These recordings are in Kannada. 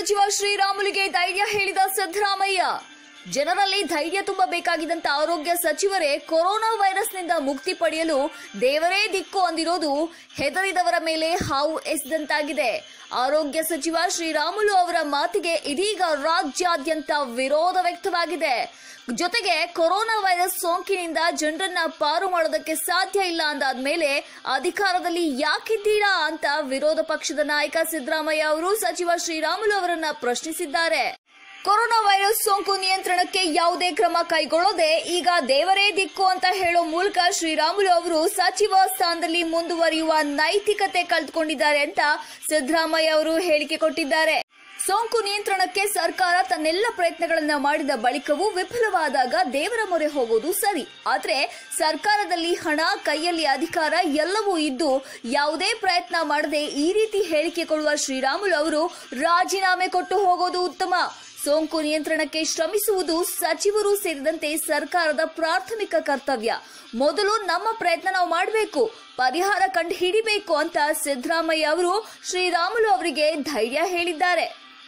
ಸಚಿವ ಶ್ರೀರಾಮುಲುಗೆ ಧೈರ್ಯ ಹೇಳಿದ ಸಿದ್ದರಾಮಯ್ಯ ಜನರಲ್ಲಿ ಧೈರ್ಯ ತುಂಬಬೇಕಾಗಿದ್ದಂತ ಆರೋಗ್ಯ ಸಚಿವರೇ ಕೊರೋನಾ ವೈರಸ್ನಿಂದ ಮುಕ್ತಿ ಪಡೆಯಲು ದೇವರೇ ದಿಕ್ಕು ಅಂದಿರೋದು ಹೆದರಿದವರ ಮೇಲೆ ಹಾವು ಎಸೆದಂತಾಗಿದೆ ಆರೋಗ್ಯ ಸಚಿವ ಶ್ರೀರಾಮುಲು ಅವರ ಮಾತಿಗೆ ಇದೀಗ ರಾಜ್ಯಾದ್ಯಂತ ವಿರೋಧ ವ್ಯಕ್ತವಾಗಿದೆ ಜೊತೆಗೆ ಕೊರೋನಾ ವೈರಸ್ ಸೋಂಕಿನಿಂದ ಜನರನ್ನ ಪಾರು ಮಾಡೋದಕ್ಕೆ ಸಾಧ್ಯ ಇಲ್ಲ ಅಂದಾದ್ಮೇಲೆ ಅಧಿಕಾರದಲ್ಲಿ ಯಾಕಿದ್ದೀರಾ ಅಂತ ವಿರೋಧ ಪಕ್ಷದ ನಾಯಕ ಸಿದ್ದರಾಮಯ್ಯ ಅವರು ಸಚಿವ ಶ್ರೀರಾಮುಲು ಅವರನ್ನ ಪ್ರಶ್ನಿಸಿದ್ದಾರೆ ಕೊರೋನಾ ವೈರಸ್ ಸೋಂಕು ನಿಯಂತ್ರಣಕ್ಕೆ ಯಾವುದೇ ಕ್ರಮ ಕೈಗೊಳ್ಳದೆ ಈಗ ದೇವರೇ ದಿಕ್ಕು ಅಂತ ಹೇಳೋ ಮೂಲಕ ಶ್ರೀರಾಮುಲು ಅವರು ಸಚಿವ ಸ್ಥಾನದಲ್ಲಿ ಮುಂದುವರಿಯುವ ನೈತಿಕತೆ ಕಳೆದುಕೊಂಡಿದ್ದಾರೆ ಅಂತ ಸಿದ್ದರಾಮಯ್ಯ ಅವರು ಹೇಳಿಕೆ ಕೊಟ್ಟಿದ್ದಾರೆ ಸೋಂಕು ನಿಯಂತ್ರಣಕ್ಕೆ ಸರ್ಕಾರ ತನ್ನೆಲ್ಲ ಪ್ರಯತ್ನಗಳನ್ನ ಮಾಡಿದ ಬಳಿಕವೂ ವಿಫಲವಾದಾಗ ದೇವರ ಮೊರೆ ಹೋಗೋದು ಸರಿ ಆದ್ರೆ ಸರ್ಕಾರದಲ್ಲಿ ಹಣ ಕೈಯಲ್ಲಿ ಅಧಿಕಾರ ಎಲ್ಲವೂ ಇದ್ದು ಯಾವುದೇ ಪ್ರಯತ್ನ ಮಾಡದೆ ಈ ರೀತಿ ಹೇಳಿಕೆ ಕೊಡುವ ಶ್ರೀರಾಮುಲು ಅವರು ರಾಜೀನಾಮೆ ಕೊಟ್ಟು ಹೋಗೋದು ಉತ್ತಮ ಸೋಂಕು ನಿಯಂತ್ರಣಕ್ಕೆ ಶ್ರಮಿಸುವುದು ಸಚಿವರು ಸೇರಿದಂತೆ ಸರ್ಕಾರದ ಪ್ರಾಥಮಿಕ ಕರ್ತವ್ಯ ಮೊದಲು ನಮ್ಮ ಪ್ರಯತ್ನ ನಾವು ಮಾಡಬೇಕು ಪರಿಹಾರ ಕಂಡು ಹಿಡಿಬೇಕು ಅಂತ ಸಿದ್ದರಾಮಯ್ಯ ಅವರು ಶ್ರೀರಾಮುಲು ಅವರಿಗೆ ಧೈರ್ಯ ಹೇಳಿದ್ದಾರೆ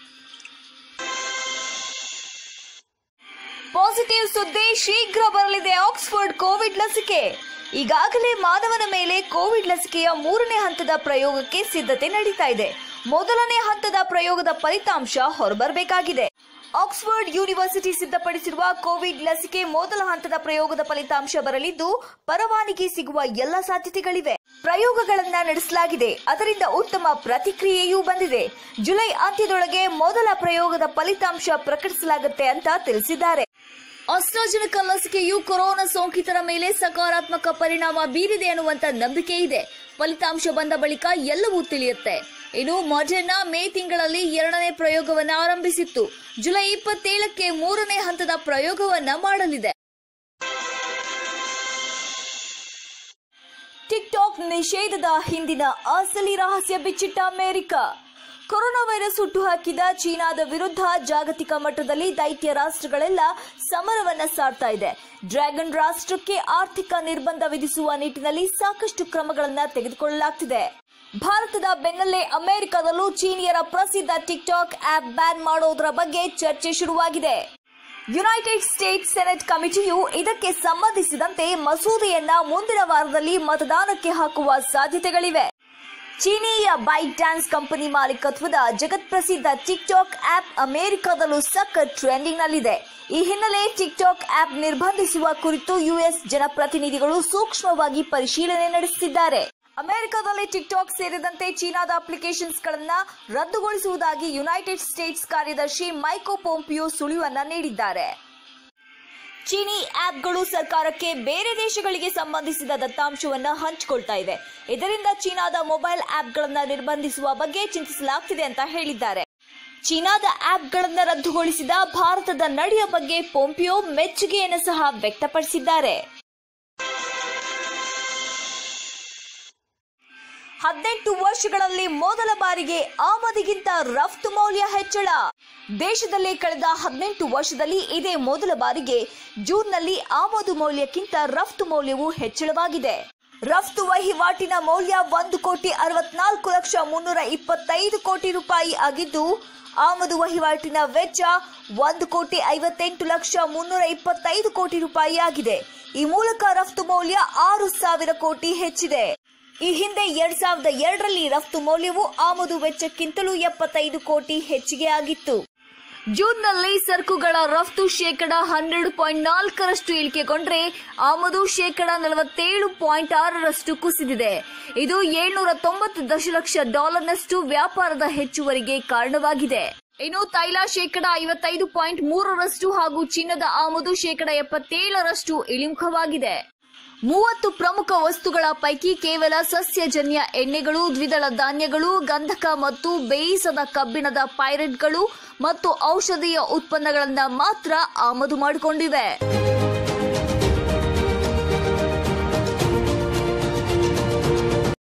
ಪಾಸಿಟಿವ್ ಸುದ್ದಿ ಶೀಘ್ರ ಬರಲಿದೆ ಆಕ್ಸ್ಫರ್ಡ್ ಕೋವಿಡ್ ಲಸಿಕೆ ಈಗಾಗಲೇ ಮಾನವನ ಮೇಲೆ ಕೋವಿಡ್ ಲಸಿಕೆಯ ಮೂರನೇ ಹಂತದ ಪ್ರಯೋಗಕ್ಕೆ ಸಿದ್ಧತೆ ನಡೀತಾ ಇದೆ ಮೊದಲನೇ ಹಂತದ ಪ್ರಯೋಗದ ಫಲಿತಾಂಶ ಹೊರಬರಬೇಕಾಗಿದೆ ಆಕ್ಸ್ಫರ್ಡ್ ಯೂನಿವರ್ಸಿಟಿ ಸಿದ್ಧಪಡಿಸಿರುವ ಕೋವಿಡ್ ಲಸಿಕೆ ಮೊದಲ ಹಂತದ ಪ್ರಯೋಗದ ಫಲಿತಾಂಶ ಬರಲಿದ್ದು ಪರವಾನಗಿ ಸಿಗುವ ಎಲ್ಲ ಸಾಧ್ಯತೆಗಳಿವೆ ಪ್ರಯೋಗಗಳನ್ನ ನಡೆಸಲಾಗಿದೆ ಅದರಿಂದ ಉತ್ತಮ ಪ್ರತಿಕ್ರಿಯೆಯೂ ಬಂದಿದೆ ಜುಲೈ ಅಂತ್ಯದೊಳಗೆ ಮೊದಲ ಪ್ರಯೋಗದ ಫಲಿತಾಂಶ ಪ್ರಕಟಿಸಲಾಗುತ್ತೆ ಅಂತ ತಿಳಿಸಿದ್ದಾರೆ ಆಸ್ಟ್ರಾಜೆನಿಕಾ ಲಸಿಕೆಯು ಕೊರೋನಾ ಸೋಂಕಿತರ ಮೇಲೆ ಸಕಾರಾತ್ಮಕ ಪರಿಣಾಮ ಬೀರಿದೆ ಅನ್ನುವಂತ ನಂಬಿಕೆ ಇದೆ ಫಲಿತಾಂಶ ಬಂದ ಬಳಿಕ ಎಲ್ಲವೂ ತಿಳಿಯುತ್ತೆ ಇನ್ನು ಮೊಡೆರ್ನಾ ಮೇ ತಿಂಗಳಲ್ಲಿ ಎರಡನೇ ಪ್ರಯೋಗವನ್ನ ಆರಂಭಿಸಿತ್ತು ಜುಲೈ ಇಪ್ಪತ್ತೇಳಕ್ಕೆ ಮೂರನೇ ಹಂತದ ಪ್ರಯೋಗವನ್ನ ಮಾಡಲಿದೆ ಟಿಕ್ಟಾಕ್ ನಿಷೇಧದ ಹಿಂದಿನ ಅಸಲಿ ರಹಸ್ಯ ಬಿಚ್ಚಿಟ್ಟ ಅಮೆರಿಕ ಕೊರೋನಾ ವೈರಸ್ ಹುಟ್ಟುಹಾಕಿದ ಚೀನಾದ ವಿರುದ್ಧ ಜಾಗತಿಕ ಮಟ್ಟದಲ್ಲಿ ದೈತ್ಯ ರಾಷ್ಟ್ರಗಳೆಲ್ಲ ಸಮರವನ್ನ ಸಾರ್ತಾ ಇದೆ ಡ್ರ್ಯಾಗನ್ ರಾಷ್ಟ್ರಕ್ಕೆ ಆರ್ಥಿಕ ನಿರ್ಬಂಧ ವಿಧಿಸುವ ನಿಟ್ಟಿನಲ್ಲಿ ಸಾಕಷ್ಟು ಕ್ರಮಗಳನ್ನ ತೆಗೆದುಕೊಳ್ಳಲಾಗ್ತಿದೆ ಭಾರತದ ಬೆನ್ನಲ್ಲೇ ಅಮೆರಿಕದಲ್ಲೂ ಚೀನಿಯರ ಪ್ರಸಿದ್ಧ ಟಿಕ್ಟಾಕ್ ಆಪ್ ಬ್ಯಾನ್ ಮಾಡೋದರ ಬಗ್ಗೆ ಚರ್ಚೆ ಶುರುವಾಗಿದೆ ಯುನೈಟೆಡ್ ಸ್ಟೇಟ್ಸ್ ಸೆನೆಟ್ ಕಮಿಟಿಯು ಇದಕ್ಕೆ ಸಂಬಂಧಿಸಿದಂತೆ ಮಸೂದೆಯನ್ನ ಮುಂದಿನ ವಾರದಲ್ಲಿ ಮತದಾನಕ್ಕೆ ಹಾಕುವ ಸಾಧ್ಯತೆಗಳಿವೆ ಚೀನೀಯ ಬೈಟ್ ಡ್ಯಾನ್ಸ್ ಕಂಪನಿ ಮಾಲೀಕತ್ವದ ಜಗತ್ಪ್ರಸಿದ್ಧ ಟಿಕ್ಟಾಕ್ ಆಪ್ ಅಮೆರಿಕದಲ್ಲೂ ಸಖತ್ ಟ್ರೆಂಡಿಂಗ್ ನಲ್ಲಿದೆ ಈ ಹಿನ್ನೆಲೆ ಟಿಕ್ಟಾಕ್ ಆಪ್ ನಿರ್ಬಂಧಿಸುವ ಕುರಿತು ಯುಎಸ್ ಜನಪ್ರತಿನಿಧಿಗಳು ಸೂಕ್ಷ್ಮವಾಗಿ ಪರಿಶೀಲನೆ ನಡೆಸುತ್ತಿದ್ದಾರೆ ಅಮೆರಿಕದಲ್ಲಿ ಟಿಕ್ಟಾಕ್ ಸೇರಿದಂತೆ ಚೀನಾದ ಅಪ್ಲಿಕೇಶನ್ಸ್ ಗಳನ್ನ ರದ್ದುಗೊಳಿಸುವುದಾಗಿ ಯುನೈಟೆಡ್ ಸ್ಟೇಟ್ಸ್ ಕಾರ್ಯದರ್ಶಿ ಮೈಕೋ ಪೋಂಪಿಯೋ ಸುಳಿವನ್ನ ನೀಡಿದ್ದಾರೆ ಚೀನಿ ಆಪ್ಗಳು ಸರ್ಕಾರಕ್ಕೆ ಬೇರೆ ದೇಶಗಳಿಗೆ ಸಂಬಂಧಿಸಿದ ದತ್ತಾಂಶವನ್ನ ಹಂಚಿಕೊಳ್ತಾ ಇವೆ ಇದರಿಂದ ಚೀನಾದ ಮೊಬೈಲ್ ಆಪ್ಗಳನ್ನ ನಿರ್ಬಂಧಿಸುವ ಬಗ್ಗೆ ಚಿಂತಿಸಲಾಗ್ತಿದೆ ಅಂತ ಹೇಳಿದ್ದಾರೆ ಚೀನಾದ ಆಪ್ಗಳನ್ನ ರದ್ದುಗೊಳಿಸಿದ ಭಾರತದ ನಡೆಯ ಬಗ್ಗೆ ಪೋಂಪಿಯೋ ಮೆಚ್ಚುಗೆಯನ್ನು ಸಹ ವ್ಯಕ್ತಪಡಿಸಿದ್ದಾರೆ ಹದಿನೆಂಟು ವರ್ಷಗಳಲ್ಲಿ ಮೊದಲ ಬಾರಿಗೆ ಆಮದಿಗಿಂತ ರಫ್ತು ಮೌಲ್ಯ ಹೆಚ್ಚಳ ದೇಶದಲ್ಲಿ ಕಳೆದ ಹದಿನೆಂಟು ವರ್ಷದಲ್ಲಿ ಇದೇ ಮೊದಲ ಬಾರಿಗೆ ಜೂನ್ನಲ್ಲಿ ಆಮದು ಮೌಲ್ಯಕ್ಕಿಂತ ರಫ್ತು ಮೌಲ್ಯವು ಹೆಚ್ಚಳವಾಗಿದೆ ರಫ್ತು ವಹಿವಾಟಿನ ಮೌಲ್ಯ ಒಂದು ಕೋಟಿ ಅರವತ್ನಾಲ್ಕು ಲಕ್ಷ ಮುನ್ನೂರ ಇಪ್ಪತ್ತೈದು ಕೋಟಿ ರೂಪಾಯಿ ಆಗಿದ್ದು ಆಮದು ವಹಿವಾಟಿನ ವೆಚ್ಚ ಒಂದು ಕೋಟಿ ಐವತ್ತೆಂಟು ಲಕ್ಷ ಮುನ್ನೂರ ಇಪ್ಪತ್ತೈದು ಕೋಟಿ ರೂಪಾಯಿ ಆಗಿದೆ ಈ ಮೂಲಕ ರಫ್ತು ಮೌಲ್ಯ ಆರು ಸಾವಿರ ಕೋಟಿ ಹೆಚ್ಚಿದೆ ಈ ಹಿಂದೆ ಎರಡ್ ಸಾವಿರದ ಎರಡರಲ್ಲಿ ರಫ್ತು ಮೌಲ್ಯವು ಆಮದು ವೆಚ್ಚಕ್ಕಿಂತಲೂ ಎಪ್ಪತ್ತೈದು ಕೋಟಿ ಹೆಚ್ಚಿಗೆ ಆಗಿತ್ತು ಜೂನ್ನಲ್ಲಿ ಸರಕುಗಳ ರಫ್ತು ಶೇಕಡ ಹನ್ನೆರಡು ಪಾಯಿಂಟ್ ನಾಲ್ಕರಷ್ಟು ಇಳಿಕೆಗೊಂಡ್ರೆ ಆಮದು ಶೇಕಡ ನಲವತ್ತೇಳು ಪಾಯಿಂಟ್ ಆರರಷ್ಟು ಕುಸಿದಿದೆ ಇದು ಏಳ್ನೂರ ತೊಂಬತ್ತು ದಶಲಕ್ಷ ಡಾಲರ್ನಷ್ಟು ವ್ಯಾಪಾರದ ಹೆಚ್ಚುವರಿಗೆ ಕಾರಣವಾಗಿದೆ ಇನ್ನು ತೈಲ ಶೇಕಡ ಐವತ್ತೈದು ಪಾಯಿಂಟ್ ಮೂರರಷ್ಟು ಹಾಗೂ ಚಿನ್ನದ ಆಮದು ಶೇಕಡ ಎಪ್ಪತ್ತೇಳರಷ್ಟು ಇಳಿಮುಖವಾಗಿದೆ ಮೂವತ್ತು ಪ್ರಮುಖ ವಸ್ತುಗಳ ಪೈಕಿ ಕೇವಲ ಸಸ್ಯಜನ್ಯ ಎಣ್ಣೆಗಳು ದ್ವಿದಳ ಧಾನ್ಯಗಳು ಗಂಧಕ ಮತ್ತು ಬೇಯಿಸದ ಕಬ್ಬಿಣದ ಪೈರೆಟ್ಗಳು ಮತ್ತು ಔಷಧೀಯ ಉತ್ಪನ್ನಗಳನ್ನ ಮಾತ್ರ ಆಮದು ಮಾಡಿಕೊಂಡಿವೆ